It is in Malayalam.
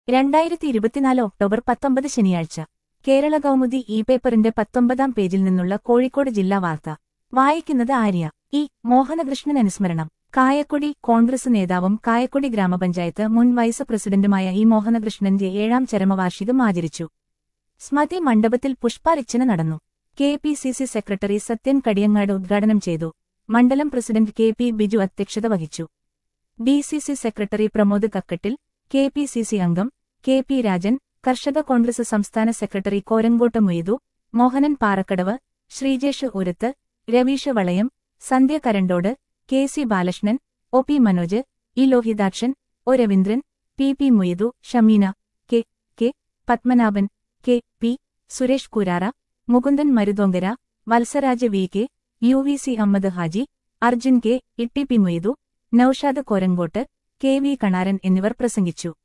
രണ്ടായിരത്തി ഇരുപത്തിനാല് ഒക്ടോബർ പത്തൊമ്പത് ശനിയാഴ്ച കേരള കൗമുദി ഇ പേപ്പറിന്റെ പത്തൊമ്പതാം പേജിൽ നിന്നുള്ള കോഴിക്കോട് ജില്ലാ വാർത്ത വായിക്കുന്നത് ആര്യ ഇ മോഹനകൃഷ്ണൻ അനുസ്മരണം കായക്കൊടി കോൺഗ്രസ് നേതാവും കായക്കൊടി ഗ്രാമപഞ്ചായത്ത് മുൻ വൈസ് പ്രസിഡന്റുമായ ഇ മോഹനകൃഷ്ണന്റെ ഏഴാം ചരമവാർഷികം ആചരിച്ചു സ്മതി മണ്ഡപത്തിൽ പുഷ്പാർച്ചന നടന്നു K P C C secretary Sathyan Kadiyangad ഉദ്ഘാടനം ചെയ്തു മണ്ഡലം പ്രസിഡന്റ് കെ പി ബിജു അധ്യക്ഷത വഹിച്ചു D C C secretary Pramod Kakkattil K P C C അംഗം കെ പി രാജൻ കർഷക കോൺഗ്രസ് സംസ്ഥാന secretary Korangotta Moythu Mohanan Parakkadavu Sreejesh Urathu Raveesh Valayam Sandhya Karandode K C Balakrishnan O P Manoj E Lohithakshan O Raveendran P P Moythu Shameena K K Padmanabhan K P Suresh Kurara Mukundan Maruthonkara Vatsaraj V K U V C Ahammed Haji Arjun K Itty P Moythu Noushad Korangott K V Kanaran എന്നിവർ പ്രസംഗിച്ചു